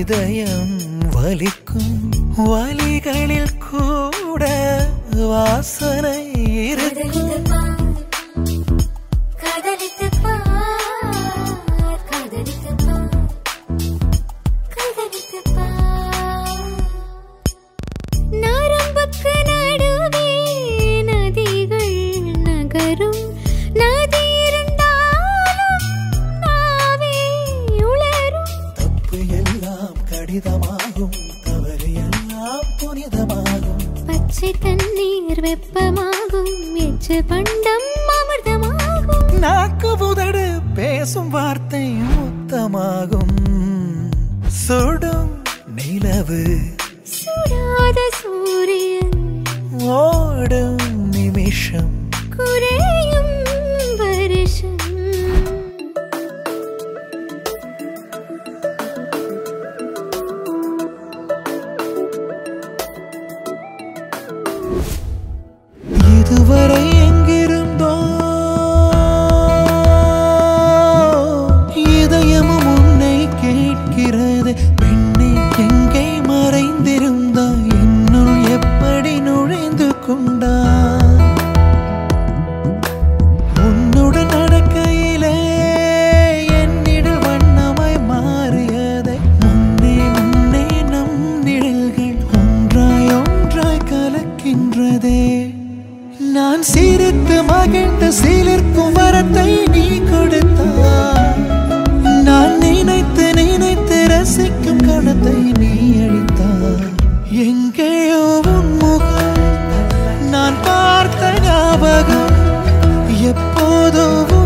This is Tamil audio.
இதயம் வலிக்கும் வலிகளில் கூட வாசனை இருக்கும் காதலித்துப் பார், காதலித்துப் பார், காதலித்துப் பார். நரம்புக்கு நடுவே நதிகள் நகரும் நதி இருந்தாலும் நாவே உளரும் தப்பு எல்லாம் கடிதமாகும் தவறு எல்லாம் புனிதமாகும் பச்சை தண்ணீர் வெப்பமாகும் எச்சு பண்டம் அமிர்தமாகும் நாக்கு புதடு பேசும் வார்த்தை முத்தமாகும் சுடும் நிலவு சுடாத சூரியன் ஓடும் நிமிஷம் குறையும் வருஷம் இதுவரை எங்கிருந்தோ இதயமும் உன்னை கேட்கிறது பெண்ணே எங்கே மறைந்திருந்தாய் என்னுள் எப்படி நுழைந்து கொண்டா உன்னுடன் நடக்கையிலே என்னிடல் வண்ணமாய் மாறியதை முன்னே முன்னே நம் நிழல்கள் ஒன்றாய் ஒன்றாய் கலக்கின்றதே நான் சிரித்து மகிழ்ந்து சிலிர்க்கும் வரத்தை நீ கொடுத்தாய் நான் நினைத்து நினைத்து ரசிக்கும் கடத்தை நீ அளித்தாய் எங்கேயோ உன் முகம் நான் பார்த்த ஞாபகம் எப்போதோ